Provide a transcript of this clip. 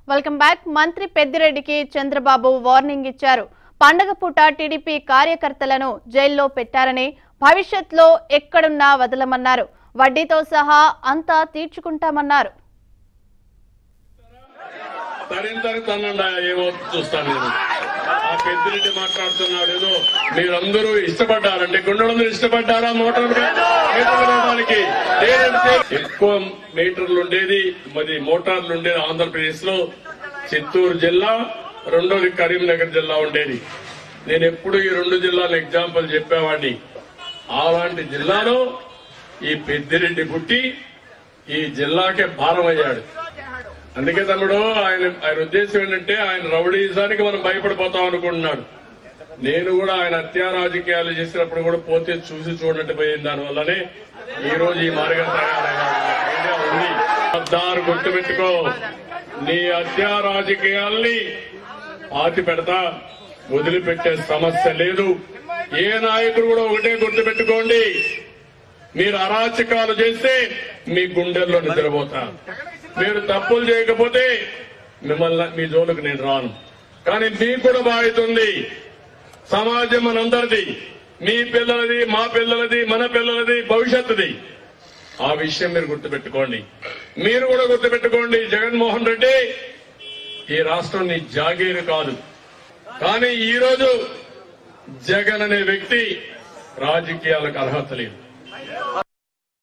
welcome back మంత్రి పెద్దిరెడ్డికి Chandrababu warning ఇచ్చారు పండగ పూట టీడీపీ కార్యకర్తలను జైల్లో పెట్టారని భవిష్యత్లో ఎక్కడున్నా వదలమన్నారు వడ్డీతో సహా అంతా తీర్చుకుంటామన్నారు తరింతని తనండా ఏమో చూస్తాను నేను ఆ పెద్దిరెడ్డి మాట్లాడుతున్నాడు ఏదో మీరందరూ ఇష్టపడ్డారంటే గుండెలందరూ ఇష్టపడ్డారా మోటార్ మీటర్లు వేయడానికి లేదంటే ఎక్కువ మీటర్లు ఉండేది మరి మోటార్లు ఉండేది ఆంధ్రప్రదేశ్ లో చిత్తూరు జిల్లా రెండోది కరీంనగర్ జిల్లా ఉండేది నేను ఎప్పుడు ఈ రెండు జిల్లాల ఎగ్జాంపుల్ చెప్పేవాడిని అలాంటి జిల్లాలో ఈ పెద్దిరెడ్డి పుట్టి ఈ జిల్లాకే భారం అయ్యాడు అందుకే తమ్ముడు ఆయన ఆయన ఉద్దేశం ఏంటంటే ఆయన రౌడీజానికి మనం భయపడిపోతాం అనుకుంటున్నాడు నేను కూడా ఆయన హత్యా రాజకీయాలు చేసినప్పుడు కూడా పోతే చూసి చూడనట్టు పోయింది దానివల్లనే ఈ రోజు ఈ మార్గం తయారయ్యాడు ఉంది దారు గుర్తుపెట్టుకో నీ హత్యా రాజకీయాల్ని పాతి పెడతా వదిలిపెట్టే సమస్య లేదు ఏ నాయకుడు కూడా ఒకటే గుర్తుపెట్టుకోండి మీరు అరాచకాలు చేస్తే మీ గుండెల్లో నిద్రపోతా మీరు తప్పులు చేయకపోతే మిమ్మల్ని మీ జోలికి నేను రాను కానీ మీకు కూడా బాధ్యత ఉంది సమాజం మనందరిది మీ పిల్లలది మా పిల్లలది మన పిల్లలది భవిష్యత్తుది ఆ విషయం మీరు గుర్తుపెట్టుకోండి మీరు కూడా గుర్తుపెట్టుకోండి జగన్మోహన్ రెడ్డి ఈ రాష్ట్రం నీ జాగీరు కాదు కానీ ఈ రోజు జగన్ అనే వ్యక్తి రాజకీయాలకు అర్హత లేదు